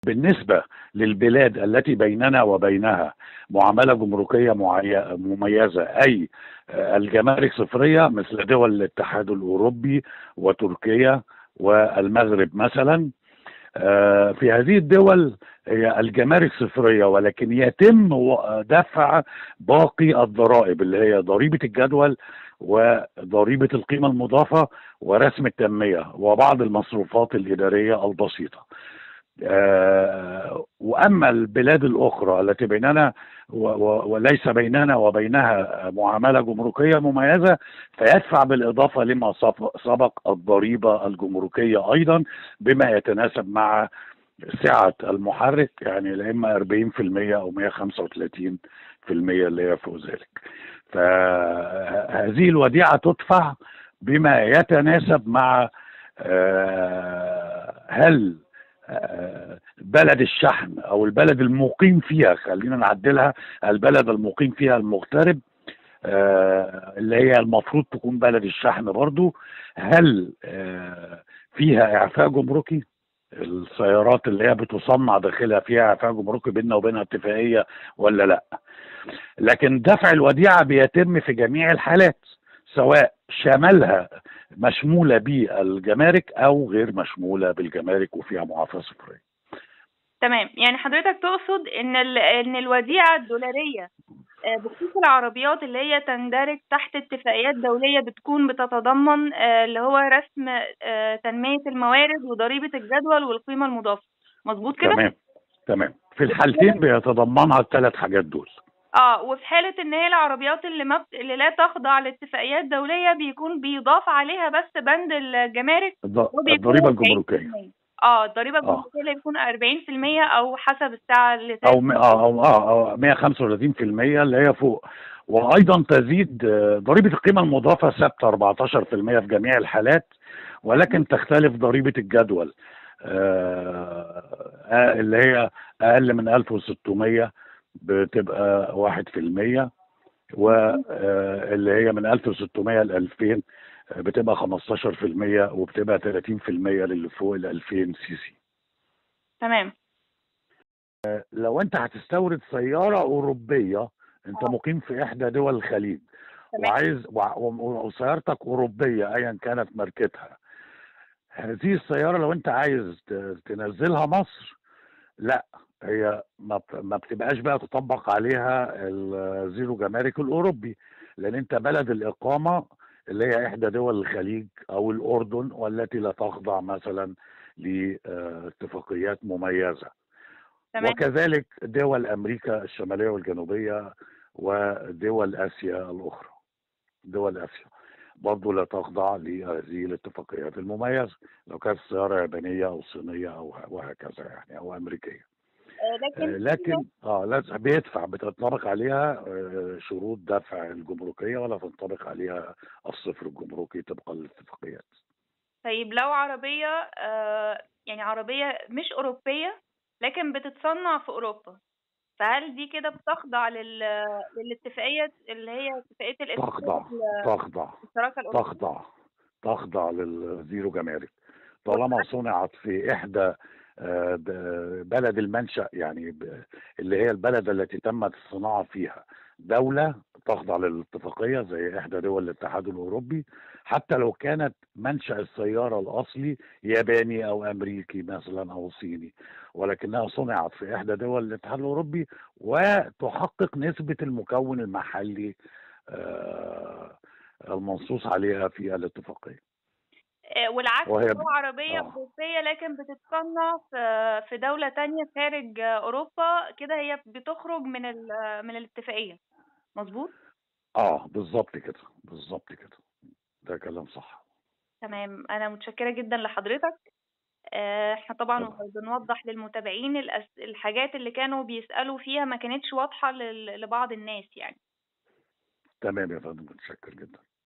بالنسبة للبلاد التي بيننا وبينها معاملة جمركية معي- مميزة أي آه، الجمارك صفرية مثل دول الاتحاد الأوروبي وتركيا والمغرب مثلا آه، في هذه الدول هي الجمارك صفرية ولكن يتم و- دفع باقي الضرائب اللي هي ضريبة الجدول وضريبة القيمة المضافة ورسم التنمية وبعض المصروفات الإدارية البسيطة آه، واما البلاد الاخرى التي بيننا و- و- وليس بيننا وبينها معامله جمركيه مميزه فيدفع بالاضافه لما سبق- سبق الضريبه الجمركيه ايضا بما يتناسب مع سعه المحرك يعني لا اما 40% او 135% اللي هي فوق ذلك فهذه الوديعه تدفع بما يتناسب مع آه، هل آه، بلد الشحن او البلد المقيم فيها خلينا نعدلها البلد المقيم فيها المغترب آه، اللي هي المفروض تكون بلد الشحن برضو هل آه، فيها اعفاء جمركي السيارات اللي هي بتصنع داخلها فيها اعفاء جمركي بيننا وبينها اتفاقيه ولا لا لكن دفع الوديعه بيتم في جميع الحالات سواء شملها مشموله بالجمارك او غير مشموله بالجمارك وفيها معافاه صفريه تمام يعني حضرتك تقصد ان ال... ان الوديعه الدولاريه آه، بخصوص العربيات اللي هي تندرج تحت اتفاقيات دوليه بتكون بتتضمن آه، اللي هو رسم آه، تنميه الموارد وضريبه الجدول والقيمه المضافه مظبوط كده تمام تمام في الحالتين بيتضمنها الثلاث حاجات دول اه وفي حاله ان هي العربيات اللي ما بت... اللي لا تخضع لاتفاقيات دوليه بيكون بيضاف عليها بس بند الجمارك الض- وبيكون الضريبه 40%. الجمركيه اه الضريبه آه. الجمركيه اللي بيكون 40% او حسب الساعه اللي او م- اه او اه او 135% اللي هي فوق وايضا تزيد آه، ضريبه القيمه المضافه ثابته 14% في جميع الحالات ولكن تختلف ضريبه الجدول آه، آه، اللي هي اقل من 1600 بتبقى 1% واللي هي من 1600 ل 2000 بتبقى 15% وبتبقى 30% للي فوق ال 2000 سي سي تمام لو انت هتستورد سياره اوروبيه انت آه. مقيم في احدى دول الخليج تمام. وعايز وع- و- وسيارتك اوروبيه ايا كانت ماركتها هذه السياره لو انت عايز ت- تنزلها مصر لا هي ما بت- ما بتبقاش بقى تطبق عليها الزيرو جمارك الاوروبي لان انت بلد الاقامه اللي هي احدى دول الخليج او الاردن والتي لا تخضع مثلا لاتفاقيات مميزه تمام وكذلك دول امريكا الشماليه والجنوبيه ودول اسيا الاخرى دول اسيا برضه لا تخضع لهذه الاتفاقيات المميزه لو كانت السياره يابانيه او صينيه او وهكذا يعني او امريكيه آه، آه، لكن لكن اه لازم بيدفع بتنطبق عليها آه، شروط دفع الجمركيه ولا تنطبق عليها الصفر الجمركي طبقا للاتفاقيات طيب لو عربيه آه، يعني عربيه مش اوروبيه لكن بتتصنع في اوروبا فهل دي كده بتخضع لل... للاتفاقيه اللي هي اتفاقيه الاتحاد تخضع تخضع الشراكه الاوروبيه تخضع تخضع للزيرو جمارك طالما صنعت في احدى آه، د- بلد المنشأ يعني ب- اللي هي البلد التي تمت الصناعة فيها دولة تخضع للاتفاقية زي إحدى دول الاتحاد الأوروبي حتى لو كانت منشأ السيارة الأصلي ياباني أو أمريكي مثلا أو صيني ولكنها صنعت في إحدى دول الاتحاد الأوروبي وتحقق نسبة المكون المحلي آه، المنصوص عليها في الاتفاقية آه، والعكس وهي- لو عربيه آه. اوروبيه لكن بتتصنع في في دوله تانية خارج آه، اوروبا كده هي بتخرج من ال... من الاتفاقيه مظبوط اه بالظبط كده بالظبط كده ده كلام صح تمام انا متشكره جدا لحضرتك آه، احنا طبعا طبعا. بنوضح للمتابعين الأس... الحاجات اللي كانوا بيسألوا فيها ما كانتش واضحة لل... لبعض الناس يعني تمام يا فندم متشكر جدا